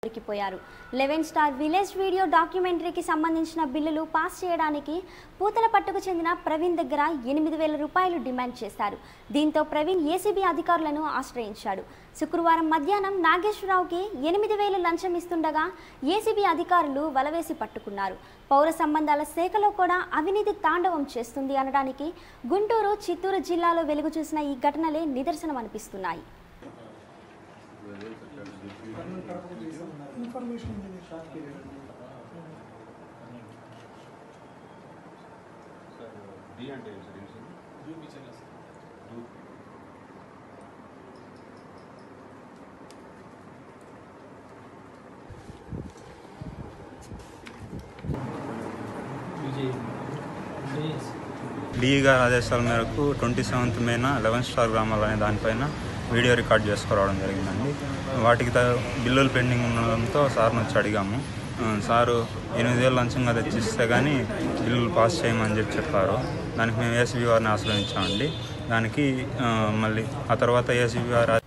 దొరికిపోయారు eleven star village video డాక్యుమెంటరీకి సంబంధించిన బిల్లులు పాస్ చేయడానికి పూతల పట్టుకు చెందిన ప్రవీణ్ దగ్గర ఎనిమిది వేల రూపాయలు డిమాండ్ చేశారు దీంతో ప్రవీణ్ ఏసీబీ అధికారులను ఆశ్రయించాడు శుక్రవారం మధ్యాహ్నం నాగేశ్వరరావుకి ఎనిమిది వేలు లంచం ఇస్తుండగా ఏసీబీ అధికారులు వలవేసి పట్టుకున్నారు పౌర సంబంధాల శాఖలో కూడా అవినీతి తాండవం చేస్తుంది అనడానికి గుంటూరు చిత్తూరు జిల్లాలో వెలుగు చూసిన ఈ ఘటనలే నిదర్శనం అనిపిస్తున్నాయి ఇన్ఫర్మేషన్ డి అంటే ఏం సార్ ఏం సార్ డూ. డిఈ గారి ఆదేశాల మేరకు ట్వంటీ సెవెంత్ మేన లెవెన్ స్టార్ గ్రామాలు అనే దానిపైన వీడియో రికార్డ్ చేసుకురావడం జరిగిందండి వాటికి త బిల్లులు పెండింగ్ ఉండడంతో సార్ని వచ్చి అడిగాము ఆ, సారు ఎనిమిది వేలు లంచంగా తెచ్చిస్తే కానీ బిల్లులు పాస్ చేయమని చెప్పి చెప్పారు దానికి మేము ఏసీబీ వారిని ఆశ్రయించామండి దానికి ఆ, మళ్ళీ ఆ తర్వాత ఏసీబీ వారు